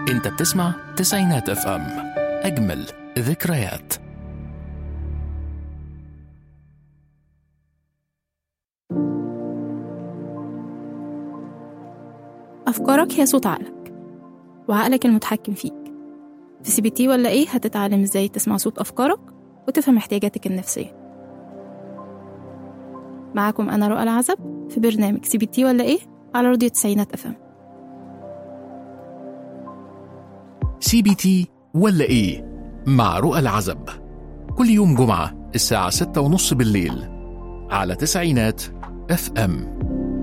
انت بتسمع تسعينات اف ام اجمل ذكريات أفكارك هي صوت عقلك وعقلك المتحكم فيك في سي بي تي ولا إيه هتتعلم إزاي تسمع صوت أفكارك وتفهم احتياجاتك النفسية معاكم أنا رؤى العزب في برنامج سي بي تي ولا إيه على راديو تسعينات أفهم سي بي تي ولا ايه مع رؤى العزب كل يوم جمعة الساعة ستة ونص بالليل على تسعينات اف ام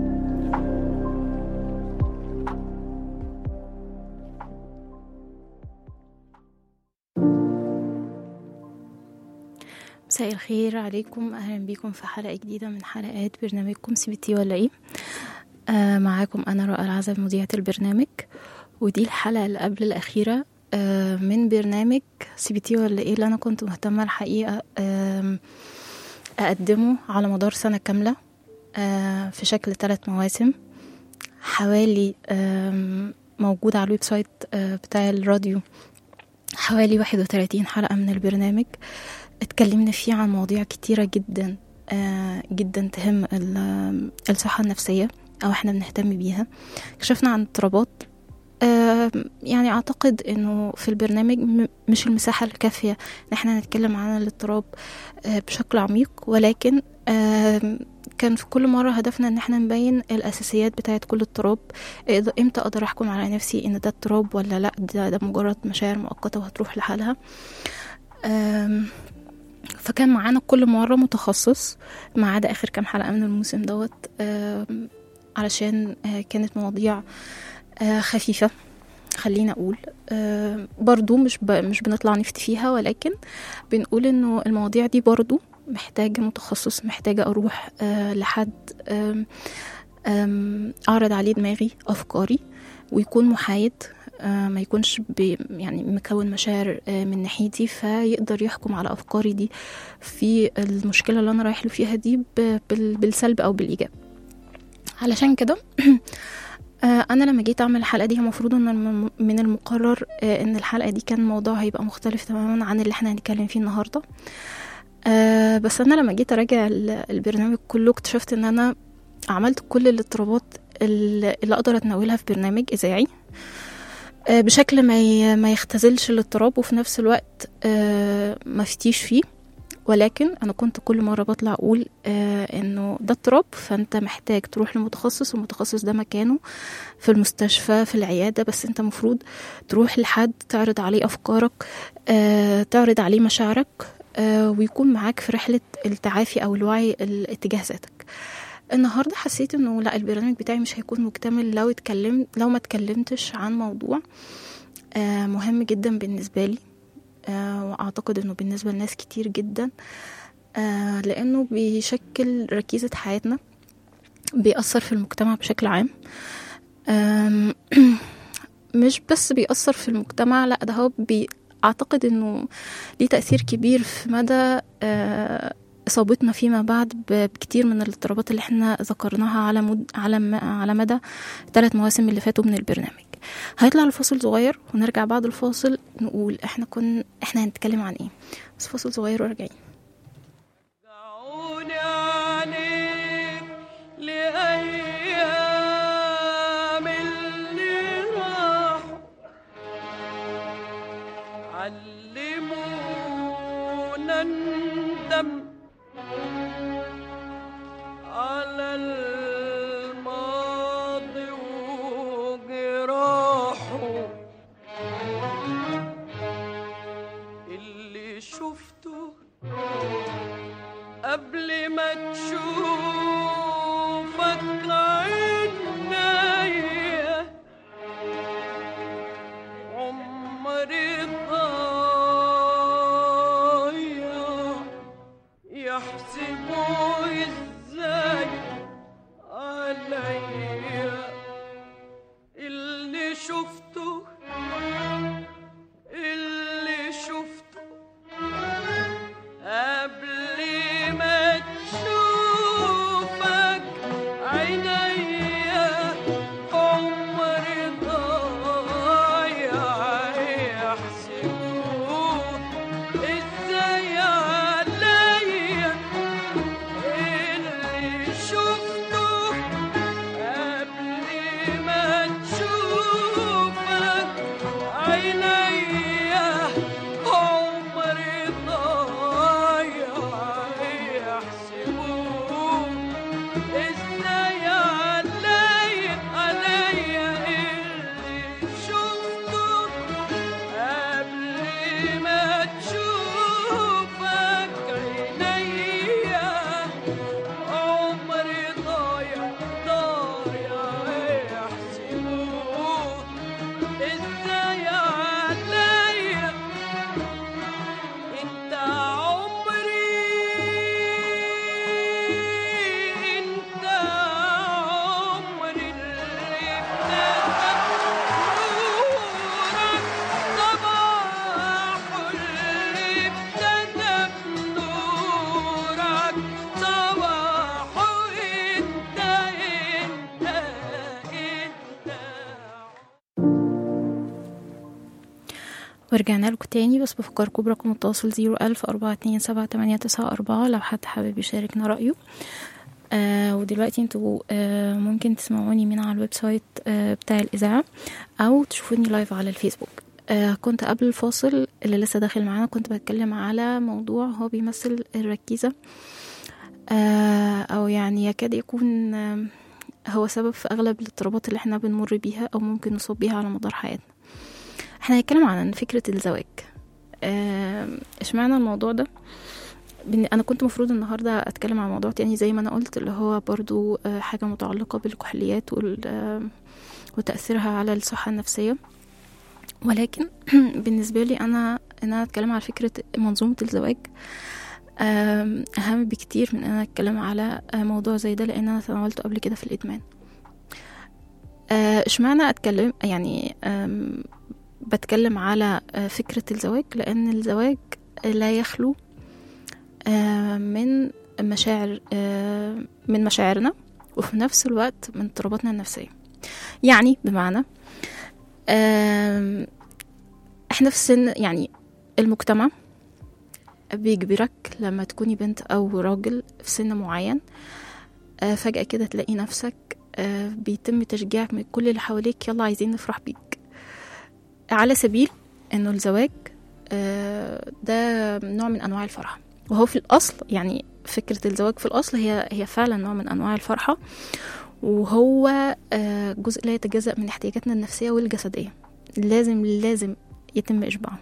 مساء الخير عليكم أهلا بيكم في حلقة جديدة من حلقات برنامجكم سي بي تي ولا إيه آه معاكم أنا رؤى العزب مذيعة البرنامج ودي الحلقة اللي قبل الأخيرة آه من برنامج سي بي تي ولا إيه اللي أنا كنت مهتمة الحقيقة آم، أقدمه على مدار سنة كاملة آه في شكل ثلاث مواسم حوالي آم، موجود على الويب سايت آه بتاع الراديو حوالي 31 حلقة من البرنامج اتكلمنا فيه عن مواضيع كتيرة جدا آه جدا تهم ال- الصحة النفسية أو احنا بنهتم بيها كشفنا عن اضطرابات آه يعني أعتقد إنه في البرنامج م- مش المساحة الكافية إن احنا نتكلم عن الاضطراب آه بشكل عميق ولكن آه كان في كل مرة هدفنا إن احنا نبين الأساسيات بتاعت كل اضطراب إذا- إمتى أقدر أحكم على نفسي إن ده اضطراب ولا لأ ده, ده مجرد مشاعر مؤقتة وهتروح لحالها آم، فكان معانا كل مرة متخصص ما عدا آخر كام حلقة من الموسم دوت آم، علشان آه، كانت مواضيع آه، خفيفة خلينا أقول آم، برضو مش ب... مش بنطلع نفتي فيها ولكن بنقول إنه المواضيع دي برضو محتاجة متخصص محتاجة أروح آه، لحد آم، آم، أعرض عليه دماغي أفكاري ويكون محايد آه، ما يكونش بي يعني مكون مشاعر آه، من ناحيتي فيقدر يحكم على أفكاري دي في المشكلة اللي أنا رايح له فيها دي ب- بال- بالسلب أو بالإيجاب علشان كده آه، أنا لما جيت أعمل الحلقة دي المفروض إن الم- من المقرر آه، إن الحلقة دي كان الموضوع هيبقى مختلف تماما عن اللي احنا هنتكلم فيه النهاردة آه، بس أنا لما جيت أراجع ال- البرنامج كله اكتشفت إن أنا عملت كل الاضطرابات اللي اللي أقدر أتناولها في برنامج إذاعي آه، بشكل ما ي- ما يختزلش الاضطراب وفي نفس الوقت آه، ما فتيش فيه ولكن انا كنت كل مره بطلع اقول آه انه ده اضطراب فانت محتاج تروح لمتخصص والمتخصص ده مكانه في المستشفى في العياده بس انت مفروض تروح لحد تعرض عليه افكارك آه تعرض عليه مشاعرك آه ويكون معاك في رحله التعافي او الوعي ال- اتجاه ذاتك النهارده حسيت انه لا البرنامج بتاعي مش هيكون مكتمل لو اتكلمت لو ما اتكلمتش عن موضوع آه مهم جدا بالنسبه لي آه واعتقد انه بالنسبه لناس كتير جدا آه لانه بيشكل ركيزه حياتنا بيأثر في المجتمع بشكل عام آم، مش بس بيأثر في المجتمع لا ده هو بي أعتقد إنه ليه تأثير كبير في مدى آه، إصابتنا فيما بعد ب- بكتير من الاضطرابات اللي احنا ذكرناها على مد... على م... على مدى ثلاث مواسم اللي فاتوا من البرنامج هيطلع الفاصل صغير ونرجع بعد الفاصل نقول احنا كن احنا هنتكلم عن ايه بس فاصل صغير وراجعين دعوني عليك لأيام اللي راحوا علمونا ندم على الماضي وجراحه اللي شفته قبل ما تشوفك عينيا عمري ضايع يحسبوا ازاي عليا اللي شفته اللي شفته قبل ما تشوفك عينيا عمري ضايع ورجعنا لكم تاني بس بفكركم برقم التواصل زيرو ألف أربعة اتنين سبعة تمانية تسعة أربعة لو حد حابب يشاركنا رأيه آه ودلوقتي انتوا آه ممكن تسمعوني من على الويب سايت آه بتاع الإذاعة أو تشوفوني لايف على الفيسبوك آه كنت قبل الفاصل اللي لسه داخل معانا كنت بتكلم على موضوع هو بيمثل الركيزة آه أو يعني يكاد يكون آه هو سبب في أغلب الاضطرابات اللي احنا بنمر بيها أو ممكن نصاب بيها على مدار حياتنا احنا هنتكلم عن فكرة الزواج آه، اشمعنى الموضوع ده بن- انا كنت مفروض النهارده اتكلم عن موضوع تاني زي ما انا قلت اللي هو برضو آه، حاجه متعلقه بالكحوليات وال- آه، وتاثيرها على الصحه النفسيه ولكن بالنسبه لي انا ان انا اتكلم على فكره منظومه الزواج آم، اهم بكتير من ان انا اتكلم على آه، موضوع زي ده لان انا تناولته قبل كده في الادمان آه، اشمعنى اتكلم يعني آم، بتكلم على آه، فكرة الزواج لأن الزواج لا يخلو آه، من مشاعر آه، من مشاعرنا وفي نفس الوقت من اضطراباتنا النفسية يعني بمعنى آم، احنا في سن يعني المجتمع بيجبرك لما تكوني بنت أو راجل في سن معين آه، فجأة كده تلاقي نفسك آه، بيتم تشجيعك من كل اللي حواليك يلا عايزين نفرح بيك على سبيل انه الزواج آه، ده نوع من انواع الفرحه وهو في الاصل يعني فكره الزواج في الاصل هي هي فعلا نوع من انواع الفرحه وهو آه، جزء لا يتجزأ من احتياجاتنا النفسيه والجسديه لازم لازم يتم اشباعه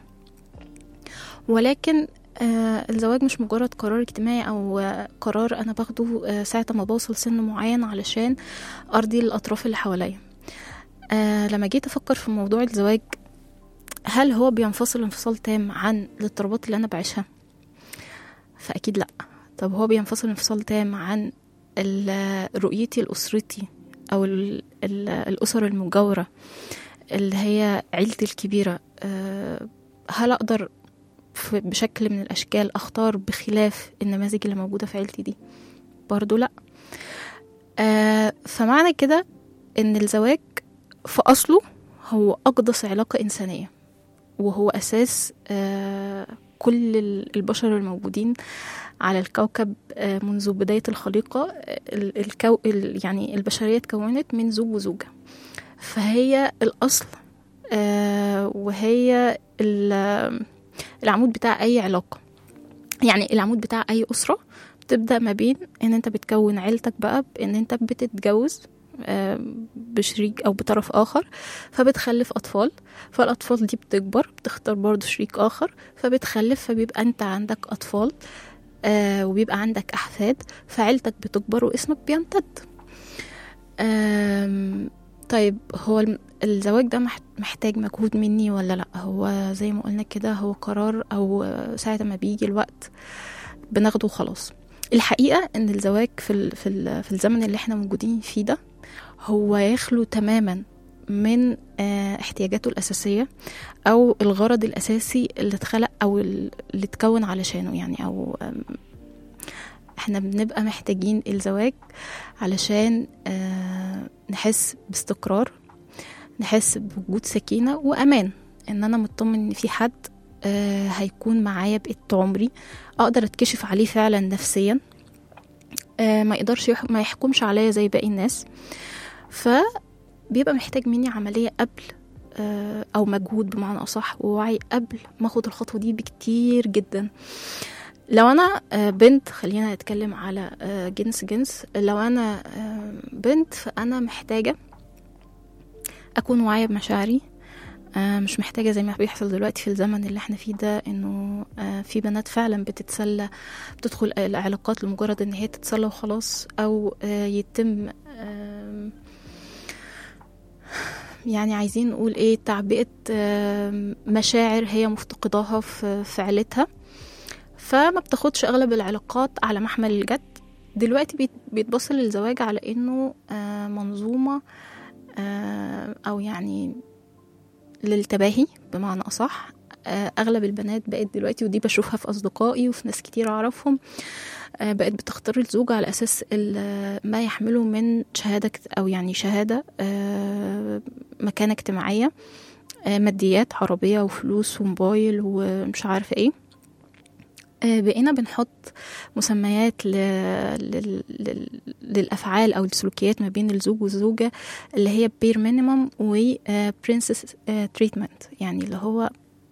ولكن آه، الزواج مش مجرد قرار اجتماعي او آه، قرار انا باخده آه، ساعه ما بوصل سن معين علشان ارضي الاطراف اللي حواليا آه لما جيت افكر في موضوع الزواج هل هو بينفصل انفصال تام عن الاضطرابات اللي انا بعيشها فاكيد لا طب هو بينفصل انفصال تام عن ال- رؤيتي لاسرتي او ال- ال- الاسر المجاوره اللي هي عيلتي الكبيره آه، هل اقدر في- بشكل من الاشكال اختار بخلاف النماذج اللي موجوده في عيلتي دي برضو لا آه، فمعنى كده ان الزواج في أصله هو أقدس علاقة إنسانية وهو أساس آه، كل ال- البشر الموجودين على الكوكب آه، منذ بداية الخليقة آه، ال- الكو ال- يعني البشرية اتكونت من زوج وزوجة فهي الأصل آه، وهي ال- العمود بتاع أي علاقة يعني العمود بتاع أي أسرة بتبدأ ما بين إن أنت بتكون عيلتك بقى بإن أنت بتتجوز آه، بشريك أو بطرف آخر فبتخلف أطفال فالأطفال دي بتكبر بتختار برضو شريك آخر فبتخلف فبيبقى أنت عندك أطفال آه وبيبقى عندك أحفاد فعيلتك بتكبر واسمك بيمتد آم، طيب هو الم- الزواج ده مح- محتاج مجهود مني ولا لا هو زي ما قلنا كده هو قرار او آه، ساعة ما بيجي الوقت بناخده وخلاص الحقيقة ان الزواج في ال في, ال في الزمن اللي احنا موجودين فيه ده هو يخلو تماما من آه، احتياجاته الأساسية أو الغرض الأساسي اللي اتخلق أو ال- اللي اتكون علشانه يعني أو آم، احنا بنبقى محتاجين الزواج علشان آه، نحس باستقرار نحس بوجود سكينة وأمان إن أنا مطمن إن في حد آه، هيكون معايا بقية عمري أقدر أتكشف عليه فعلا نفسيا آه، ما يقدرش يح- ما يحكمش عليا زي باقي الناس فبيبقى محتاج مني عملية قبل آه، أو مجهود بمعنى أصح ووعي قبل ما أخد الخطوة دي بكتير جدا لو أنا آه، بنت خلينا نتكلم على آه، جنس جنس لو أنا آه، بنت فأنا محتاجة أكون واعية بمشاعري آه، مش محتاجة زي ما بيحصل دلوقتي في الزمن اللي احنا فيه ده انه آه، في بنات فعلا بتتسلى بتدخل العلاقات لمجرد ان هي تتسلى وخلاص او آه، يتم آم، يعني عايزين نقول ايه تعبئة آم، مشاعر هي مفتقداها في في عيلتها فما بتاخدش اغلب العلاقات على محمل الجد دلوقتي بيت- بيتبص للزواج على انه آه، منظومة آه، او يعني للتباهي بمعنى أصح آه، أغلب البنات بقت دلوقتي ودي بشوفها في أصدقائي وفي ناس كتير أعرفهم آه، بقت بتختار الزوج على أساس ال- ما يحمله من شهادة أو يعني شهادة آه، مكانة اجتماعية آه، ماديات عربية وفلوس وموبايل ومش عارفة ايه آه، بقينا بنحط مسميات ل... لل... لل... للأفعال أو السلوكيات ما بين الزوج والزوجة اللي هي بير مينيمم و برنسس تريتمنت يعني اللي هو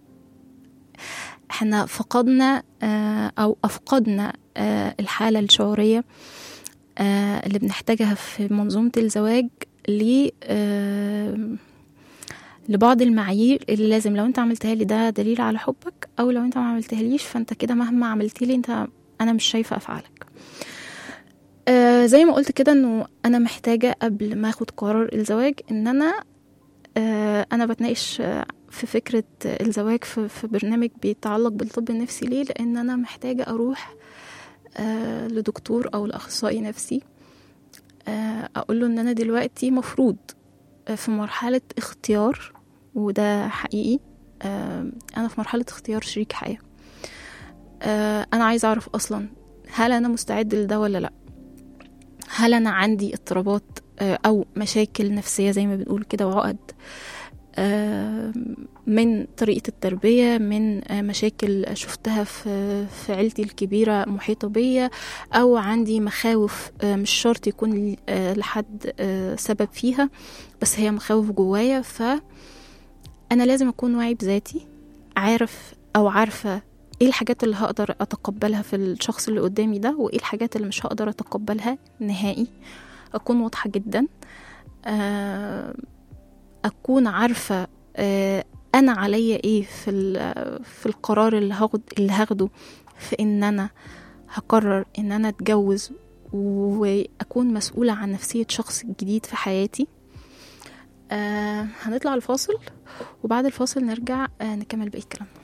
احنا فقدنا آه، أو أفقدنا آه، الحالة الشعورية آه، اللي بنحتاجها في منظومة الزواج ل آه، لبعض المعايير اللي لازم لو انت عملتها لي ده دليل على حبك او لو انت ما عملتها ليش فانت كده مهما عملتي لي انت انا مش شايفه افعالك آه زي ما قلت كده انه انا محتاجه قبل ما اخد قرار الزواج ان انا آه انا بتناقش آه، في فكره الزواج في, في برنامج بيتعلق بالطب النفسي ليه لان انا محتاجه اروح آه لدكتور او لاخصائي نفسي آه اقول له ان انا دلوقتي مفروض في مرحلة اختيار وده حقيقي آه، أنا في مرحلة اختيار شريك حياة آه، أنا عايزة أعرف أصلا هل أنا مستعد لده ولا لأ هل أنا عندي اضطرابات آه، أو مشاكل نفسية زي ما بنقول كده وعقد آه، من طريقة التربية من آه، مشاكل شفتها في في عيلتي الكبيرة محيطة بيا أو عندي مخاوف آه، مش شرط يكون آه، لحد آه، سبب فيها بس هي مخاوف جوايا فأنا لازم أكون واعي بذاتي عارف أو عارفة ايه الحاجات اللي هقدر اتقبلها في الشخص اللي قدامي ده وايه الحاجات اللي مش هقدر اتقبلها نهائي اكون واضحة جدا آه، اكون عارفة آه، انا عليا ايه في ال- في القرار اللي هاخد اللي هاخده في ان انا هقرر ان انا اتجوز واكون مسؤولة عن نفسية شخص جديد في حياتي آه هنطلع الفاصل وبعد الفاصل نرجع آه نكمل بقية كلامنا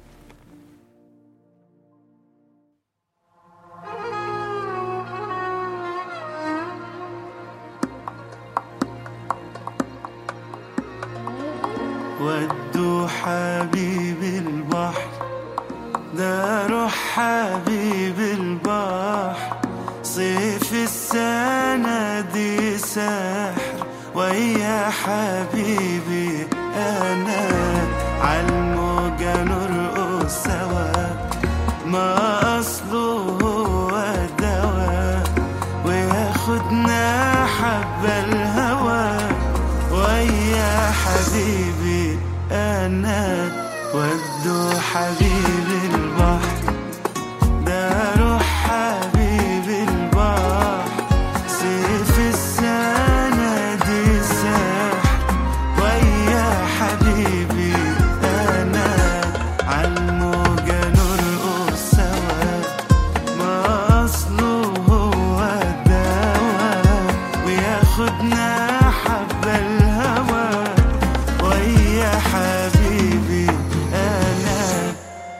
ودوا حبيب البحر ده روح حبيب البحر صيف السنة دي سحر ويا حبيبي أنا عالموجة نرقص سوا ما أصله هو الدواء وياخدنا حبة الهوى ويا حبيبي أنا ودوا حبيب البحر ده روح حبيب البحر سيف السنة دي سحر ويا حبيبي أنا عالموجة نرقص سوا ما أصله هو الدواء وياخدنا حبة الهوى ويا حبيبي أنا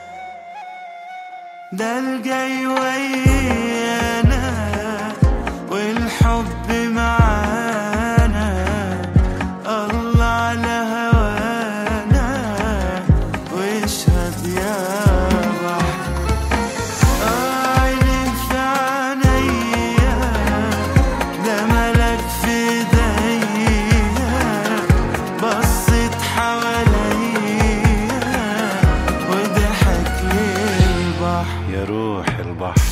ده الجاي ويانا والحب معانا الله على هوانا واشهد يا بحر عينك في عينيا ده ملك في ايديا بصيت حواليا وضحك لي البحر يا روح البحر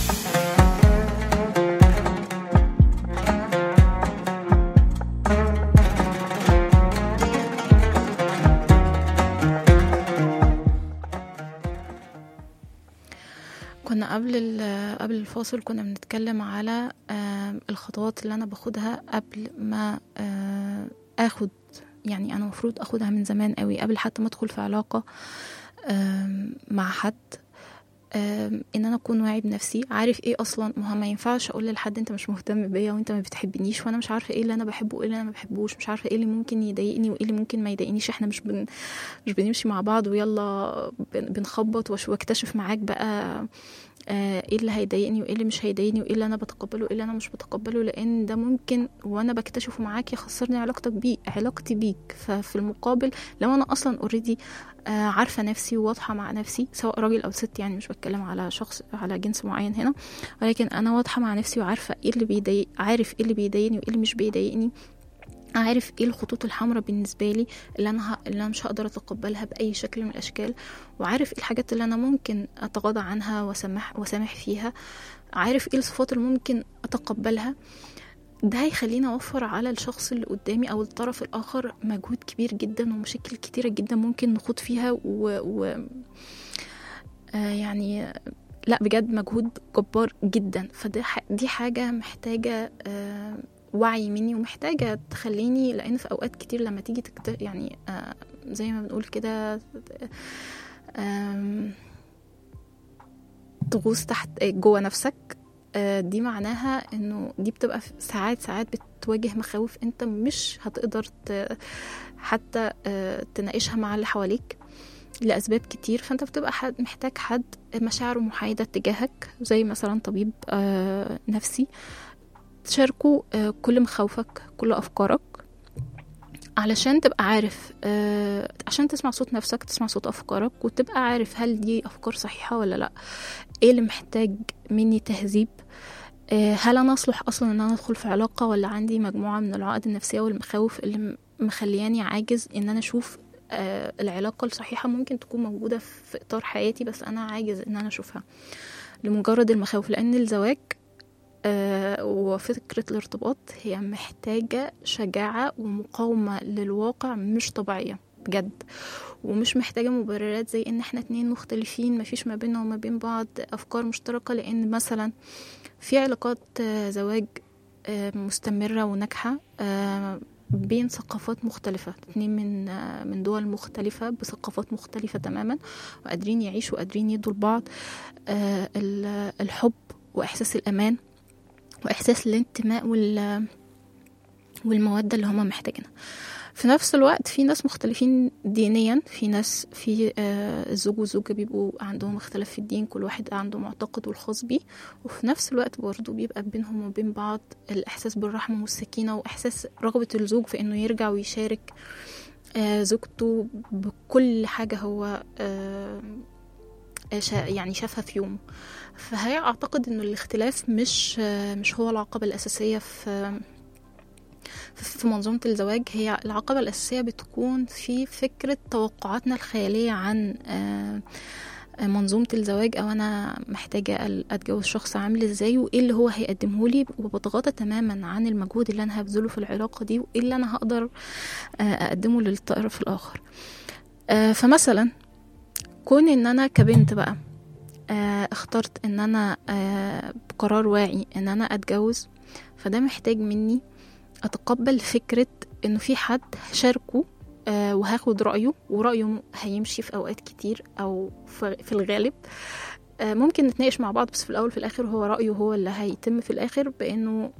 كنا قبل ال- قبل الفاصل كنا بنتكلم على آم، الخطوات اللي انا باخدها قبل ما آه، اخد يعني انا المفروض اخدها من زمان قوي قبل حتى ما ادخل في علاقة آم، مع حد آم، ان انا اكون واعي بنفسي عارف ايه اصلا ما هو ما ينفعش اقول لحد انت مش مهتم بيا وانت ما بتحبنيش وانا مش عارفه ايه اللي انا بحبه وايه اللي انا ما بحبوش مش عارفه ايه اللي ممكن يضايقني وايه اللي ممكن ما يضايقنيش احنا مش بن مش بنمشي مع بعض ويلا بن- بنخبط وأش- واكتشف معاك بقى آه، ايه اللي هيضايقني وايه اللي مش هيضايقني وايه اللي انا بتقبله وايه اللي انا مش بتقبله لان ده ممكن وانا بكتشفه معاك يخسرني علاقتك بيك علاقتي بيك ففي المقابل لو انا اصلا اوريدي عارفه نفسي وواضحه مع نفسي سواء راجل او ست يعني مش بتكلم على شخص على جنس معين هنا ولكن انا واضحه مع نفسي وعارفه ايه اللي بيضايق عارف ايه اللي بيضايقني وايه اللي مش بيضايقني عارف ايه الخطوط الحمراء بالنسبه لي اللي انا ه... اللي انا مش هقدر اتقبلها باي شكل من الاشكال وعارف ايه الحاجات اللي انا ممكن اتغاضى عنها واسامح واسامح فيها عارف ايه الصفات اللي ممكن اتقبلها ده هيخليني اوفر على الشخص اللي قدامي او الطرف الاخر مجهود كبير جدا ومشاكل كتيره جدا ممكن نخوض فيها و, و... آه يعني لا بجد مجهود جبار جدا فدي ح... دي حاجه محتاجه آه وعي مني ومحتاجه تخليني لان في اوقات كتير لما تيجي تكت... يعني آه زي ما بنقول كده آم، تغوص تحت جوه نفسك آه، دي معناها انه دي بتبقى في- ساعات ساعات بتواجه مخاوف انت مش هتقدر ت- حتى آه، تناقشها مع اللي حواليك لأسباب كتير فأنت بتبقى حد محتاج حد مشاعره محايدة تجاهك زي مثلا طبيب آه، نفسي تشاركه آه، كل مخاوفك كل أفكارك علشان تبقى عارف آه، عشان تسمع صوت نفسك تسمع صوت أفكارك وتبقى عارف هل دي أفكار صحيحة ولا لأ ايه اللي محتاج مني تهذيب آه، هل انا اصلح اصلا ان انا ادخل في علاقه ولا عندي مجموعه من العقد النفسيه والمخاوف اللي م- مخلياني عاجز ان انا اشوف آه، العلاقه الصحيحه ممكن تكون موجوده في اطار حياتي بس انا عاجز ان انا اشوفها لمجرد المخاوف لان الزواج آه، وفكرة الارتباط هي محتاجة شجاعة ومقاومة للواقع مش طبيعية بجد ومش محتاجة مبررات زي ان احنا اتنين مختلفين مفيش ما بيننا وما بين بعض افكار مشتركة لان مثلا في علاقات آه، زواج آه، مستمرة وناجحة آه، بين ثقافات مختلفة اتنين من آه، من دول مختلفة بثقافات مختلفة تماما وقادرين يعيشوا وقادرين يدوا لبعض آه، ال- الحب وإحساس الأمان وإحساس الانتماء وال والمودة اللي هما محتاجينها في نفس الوقت في ناس مختلفين دينيا في ناس في آه، الزوج والزوجة بيبقوا عندهم اختلاف في الدين كل واحد عنده معتقده الخاص بيه وفي نفس الوقت برضه بيبقى بينهم وبين بعض الإحساس بالرحمة والسكينة وإحساس رغبة الزوج في إنه يرجع ويشارك آه، زوجته بكل حاجة هو آه، شا- يعني شافها في يومه فهي أعتقد إنه الاختلاف مش آه، مش هو العقبة الأساسية في في منظومة الزواج هي العقبة الأساسية بتكون في فكرة توقعاتنا الخيالية عن آه، آه، منظومة الزواج أو أنا محتاجة ال- أتجوز شخص عامل إزاي وإيه اللي هو هيقدمه لي وبتغاضى تماما عن المجهود اللي أنا هبذله في العلاقة دي وإيه اللي أنا هقدر آه، أقدمه للطرف الآخر آه، فمثلا كون إن أنا كبنت بقى آه، اخترت إن أنا آه، بقرار واعي إن أنا أتجوز فده محتاج مني اتقبل فكره انه في حد هشاركه آه، وهاخد رايه ورايه هيمشي في اوقات كتير او في في الغالب آه، ممكن نتناقش مع بعض بس في الاول وفي الاخر هو رايه هو اللي هيتم في الاخر بانه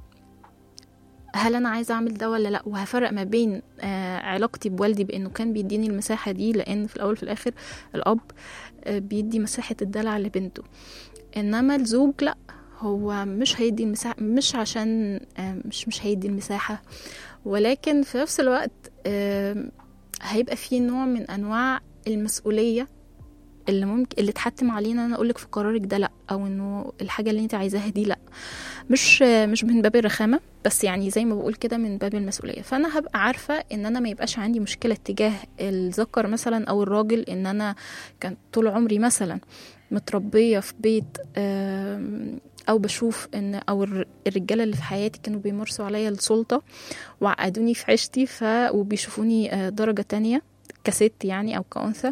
هل انا عايزه اعمل ده ولا لا وهفرق ما بين آه، علاقتي بوالدي بانه كان بيديني المساحه دي لان في الاول وفي الاخر الاب آه، بيدي مساحه الدلع لبنته انما الزوج لا هو مش هيدي المساحة مش عشان آه، مش مش هيدي المساحة ولكن في نفس الوقت آه، هيبقى في نوع من أنواع المسؤولية اللي ممكن اللي تحتم علينا انا اقولك في قرارك ده لا او انه الحاجه اللي انت عايزاها دي لا مش مش من باب الرخامه بس يعني زي ما بقول كده من باب المسؤوليه فانا هبقى عارفه ان انا ما يبقاش عندي مشكله تجاه الذكر مثلا او الراجل ان انا كان طول عمري مثلا متربيه في بيت آم، او بشوف ان او الر- الرجاله اللي في حياتي كانوا بيمارسوا عليا السلطه وعقدوني في عيشتي ف وبيشوفوني آه، درجه تانية كست يعني او كأنثى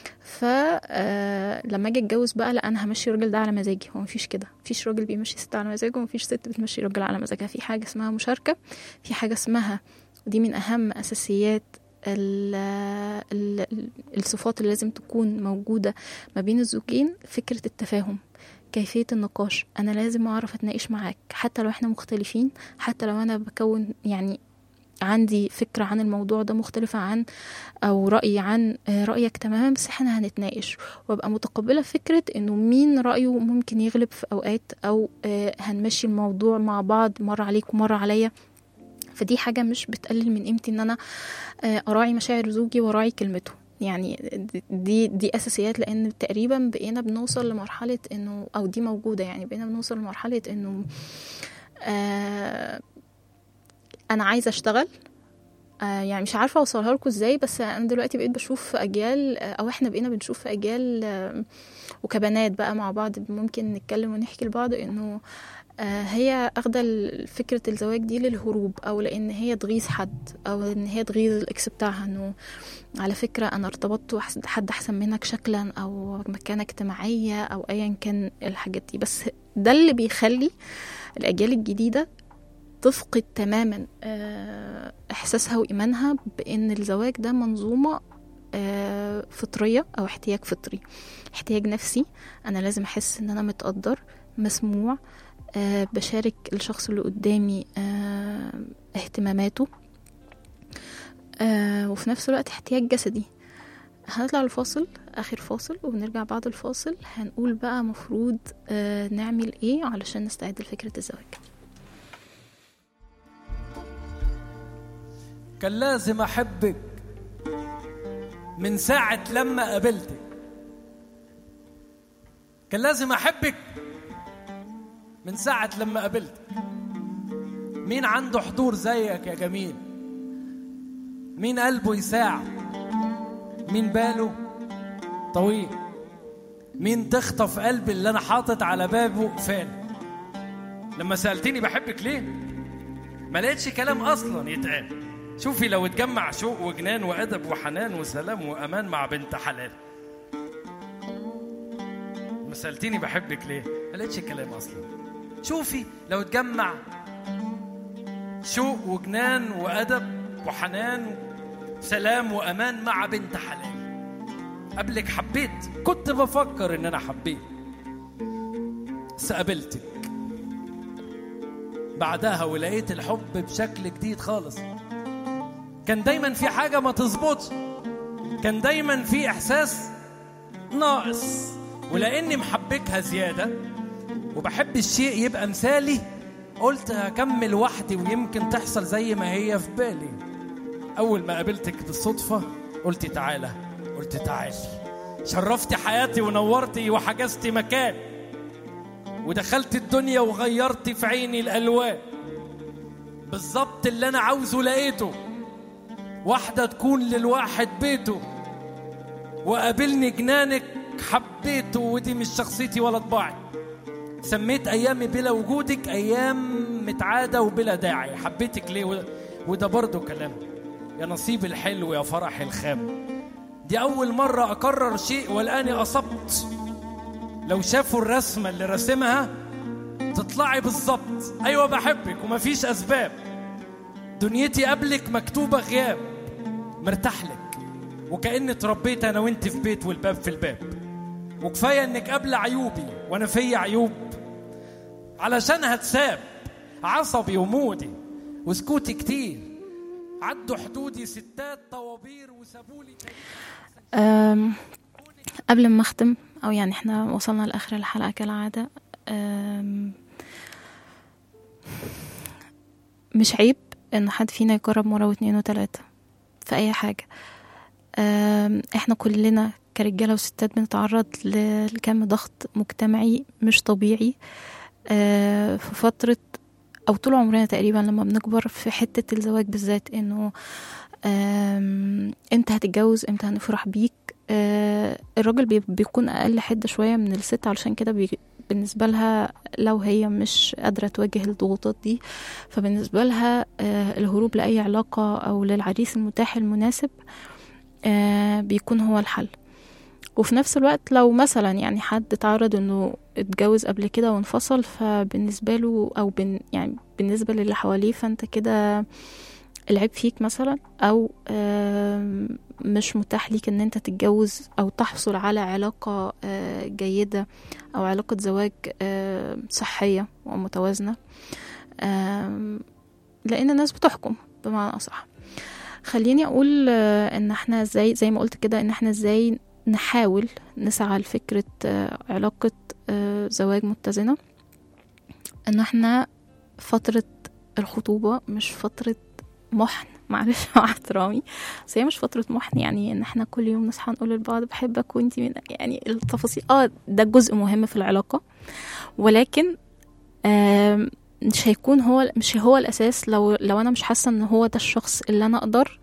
فلما اجي اتجوز بقى لا انا همشي الراجل ده على مزاجي هو مفيش كده مفيش راجل بيمشي ست على مزاجه ومفيش ست بتمشي راجل على مزاجها في حاجه اسمها مشاركه في حاجه اسمها ودي من اهم اساسيات ال ال الصفات اللي لازم تكون موجوده ما بين الزوجين فكره التفاهم كيفيه النقاش انا لازم اعرف اتناقش معاك حتى لو احنا مختلفين حتى لو انا بكون يعني عندي فكرة عن الموضوع ده مختلفة عن أو رأي عن آه، رأيك تماما بس احنا هنتناقش وابقى متقبلة فكرة انه مين رأيه ممكن يغلب في أوقات أو آه، هنمشي الموضوع مع بعض مرة عليك ومرة عليا فدي حاجة مش بتقلل من قيمتي ان انا آه، اراعي مشاعر زوجي واراعي كلمته يعني دي دي اساسيات لان تقريبا بقينا بنوصل لمرحله انه او دي موجوده يعني بقينا بنوصل لمرحله انه آه انا عايزه اشتغل آه يعني مش عارفه اوصلها لكم ازاي بس انا دلوقتي بقيت بشوف في اجيال آه، او احنا بقينا بنشوف في اجيال آه، وكبنات بقى مع بعض ممكن نتكلم ونحكي لبعض انه آه، هي اخده ال- فكره الزواج دي للهروب او لان هي تغيظ حد او ان هي تغيظ الاكس بتاعها انه على فكره انا ارتبطت بحد حد احسن منك شكلا او مكانه اجتماعيه او ايا كان الحاجات دي بس ده اللي بيخلي الاجيال الجديده تفقد تماما آه، احساسها وايمانها بان الزواج ده منظومه آه، فطريه او احتياج فطري احتياج نفسي انا لازم احس ان انا متقدر مسموع آه، بشارك الشخص اللي قدامي آه، اهتماماته آه، وفي نفس الوقت احتياج جسدي هنطلع الفاصل اخر فاصل وبنرجع بعد الفاصل هنقول بقى مفروض آه، نعمل ايه علشان نستعد لفكره الزواج كان لازم احبك من ساعة لما قابلتك كان لازم احبك من ساعة لما قابلتك مين عنده حضور زيك يا جميل مين قلبه يساع مين باله طويل مين تخطف قلبي اللي انا حاطط على بابه فين لما سألتني بحبك ليه ما لقيتش كلام اصلا يتقال شوفي لو اتجمع شوق وجنان وادب وحنان وسلام وامان مع بنت حلال ما سالتيني بحبك ليه ما لقيتش كلام اصلا شوفي لو اتجمع شوق وجنان وادب وحنان سلام وامان مع بنت حلال قبلك حبيت كنت بفكر ان انا حبيت بس قابلتك بعدها ولقيت الحب بشكل جديد خالص كان دايما في حاجة ما تظبطش كان دايما في إحساس ناقص ولأني محبكها زيادة وبحب الشيء يبقى مثالي قلت هكمل وحدي ويمكن تحصل زي ما هي في بالي أول ما قابلتك بالصدفة قلت تعالى قلت تعالي شرفتي حياتي ونورتي وحجزتي مكان ودخلت الدنيا وغيرتي في عيني الألوان بالظبط اللي أنا عاوزه لقيته واحدة تكون للواحد بيته وقابلني جنانك حبيته ودي مش شخصيتي ولا طباعي سميت أيامي بلا وجودك أيام متعادة وبلا داعي حبيتك ليه وده, وده برضه كلام يا نصيب الحلو يا فرح الخام دي أول مرة أكرر شيء والآن أصبت لو شافوا الرسمة اللي رسمها تطلعي بالظبط أيوة بحبك ومفيش أسباب دنيتي قبلك مكتوبة غياب مرتاح لك وكأني اتربيت أنا وأنت في بيت والباب في الباب وكفاية إنك قبل عيوبي وأنا فيا عيوب علشان هتساب عصبي ومودي وسكوتي كتير عدوا حدودي ستات طوابير وسابولي أم، قبل ما اختم او يعني احنا وصلنا لاخر الحلقه كالعاده أم، مش عيب ان حد فينا يجرب مره واتنين وتلاته في اي حاجه أم، احنا كلنا كرجاله وستات بنتعرض ل- لكم ضغط مجتمعي مش طبيعي أه، في فتره او طول عمرنا تقريبا لما بنكبر في حته الزواج بالذات انه أم، انت هتتجوز امتى هنفرح بيك آه، الراجل بي- بيكون اقل حده شويه من الست علشان كده بي بالنسبه لها لو هي مش قادره تواجه الضغوطات دي فبالنسبه لها آه، الهروب لاي علاقه او للعريس المتاح المناسب آه، بيكون هو الحل وفي نفس الوقت لو مثلا يعني حد اتعرض انه اتجوز قبل كده وانفصل فبالنسبه له او بن يعني بالنسبه للي حواليه فانت كده العيب فيك مثلا او آم، مش متاح ليك ان انت تتجوز او تحصل على علاقة آه، جيدة او علاقة زواج آه، صحية ومتوازنة آم، لان الناس بتحكم بمعنى اصح خليني اقول آه، ان احنا ازاي زي ما قلت كده ان احنا ازاي نحاول نسعى لفكرة آه، علاقة آه، زواج متزنة ان احنا فترة الخطوبة مش فترة محن معلش مع احترامي بس هي مش فترة محن يعني ان احنا كل يوم نصحى نقول لبعض بحبك وانتي من يعني التفاصيل اه ده جزء مهم في العلاقة ولكن آم، مش هيكون هو مش هو الاساس لو لو انا مش حاسه ان هو ده الشخص اللي انا اقدر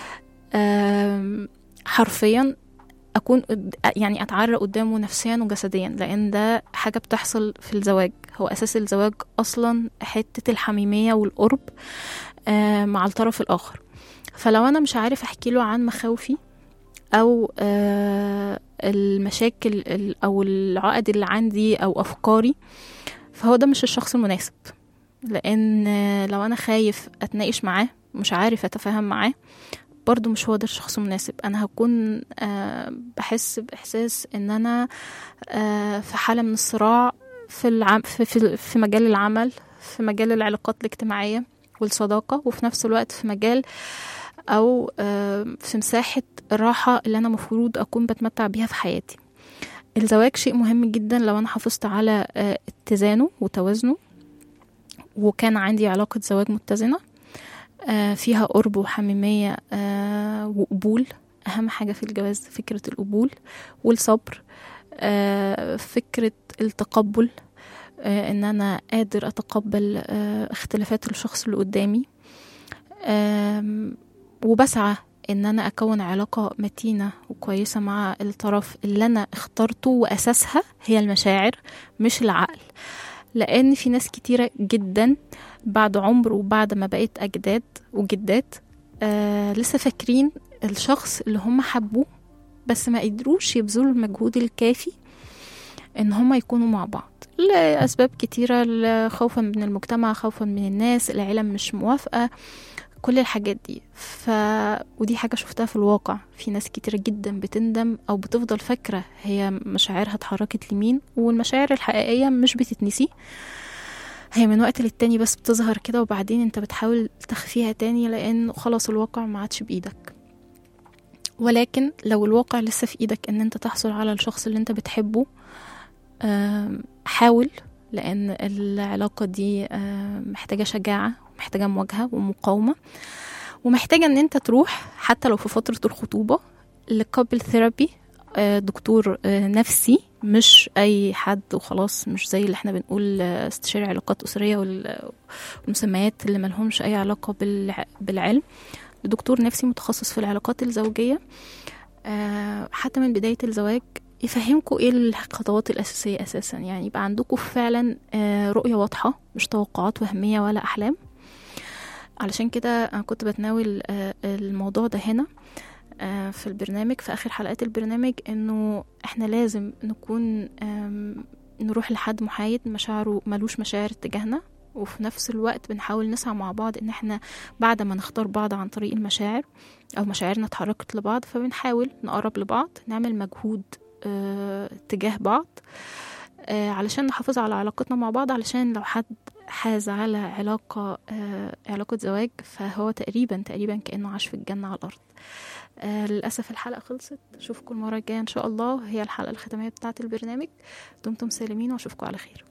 آم، حرفيا اكون قد- يعني اتعرى قدامه نفسيا وجسديا لان ده حاجه بتحصل في الزواج هو اساس الزواج اصلا حته الحميميه والقرب آه، مع الطرف الاخر فلو انا مش عارف احكي له عن مخاوفي او آه، المشاكل ال- او العقد اللي عندي او افكاري فهو ده مش الشخص المناسب لان آه، لو انا خايف اتناقش معاه مش عارف اتفاهم معاه برضو مش هو ده الشخص المناسب انا هكون آه، بحس باحساس ان انا آه، في حاله من الصراع في العم في في, في مجال العمل في مجال العلاقات الاجتماعيه والصداقه وفي نفس الوقت في مجال او آه، في مساحه الراحه اللي انا مفروض اكون بتمتع بيها في حياتي الزواج شيء مهم جدا لو انا حافظت على آه، اتزانه وتوازنه وكان عندي علاقه زواج متزنه آه، فيها قرب وحميميه آه، وقبول اهم حاجه في الجواز فكره القبول والصبر آه، فكره التقبل آه، ان انا قادر اتقبل آه، اختلافات الشخص اللي قدامي آم، وبسعى ان انا اكون علاقه متينه وكويسه مع الطرف اللي انا اخترته واساسها هي المشاعر مش العقل لان في ناس كتيره جدا بعد عمر وبعد ما بقيت اجداد وجدات آه لسه فاكرين الشخص اللي هم حبوه بس ما قدروش يبذلوا المجهود الكافي ان هم يكونوا مع بعض لاسباب كتيره ل- خوفا من المجتمع خوفا من الناس العيله مش موافقه كل الحاجات دي ف ودي حاجه شفتها في الواقع في ناس كتيره جدا بتندم او بتفضل فاكره هي مشاعرها اتحركت لمين والمشاعر الحقيقيه مش بتتنسي هي من وقت للتاني بس بتظهر كده وبعدين انت بتحاول تخفيها تاني لان خلاص الواقع ما عادش بايدك ولكن لو الواقع لسه في ايدك ان انت تحصل على الشخص اللي انت بتحبه آم، حاول لان العلاقه دي آم، محتاجه شجاعه محتاجه مواجهه ومقاومه ومحتاجه ان انت تروح حتى لو في فتره الخطوبه لكابل ثيرابي دكتور آه، نفسي مش اي حد وخلاص مش زي اللي احنا بنقول آه، استشاري علاقات اسريه وال- والمسميات اللي ملهمش اي علاقه بالع- بالعلم لدكتور نفسي متخصص في العلاقات الزوجيه آه، حتى من بدايه الزواج يفهمكم ايه الخطوات الاساسيه اساسا يعني يبقى عندكم فعلا آه، رؤيه واضحه مش توقعات وهميه ولا احلام علشان كده انا كنت بتناول آه، الموضوع ده هنا آه، في البرنامج في اخر حلقات البرنامج انه احنا لازم نكون آم، نروح لحد محايد مشاعره ملوش مشاعر تجاهنا وفي نفس الوقت بنحاول نسعى مع بعض ان احنا بعد ما نختار بعض عن طريق المشاعر او مشاعرنا اتحركت لبعض فبنحاول نقرب لبعض نعمل مجهود آه، تجاه بعض آه، علشان نحافظ على علاقتنا مع بعض علشان لو حد حاز على علاقة آه، علاقة زواج فهو تقريبا تقريبا كأنه عاش في الجنة على الأرض آه للأسف الحلقة خلصت أشوفكم المرة الجاية إن شاء الله هي الحلقة الختامية بتاعة البرنامج دمتم سالمين وأشوفكم على خير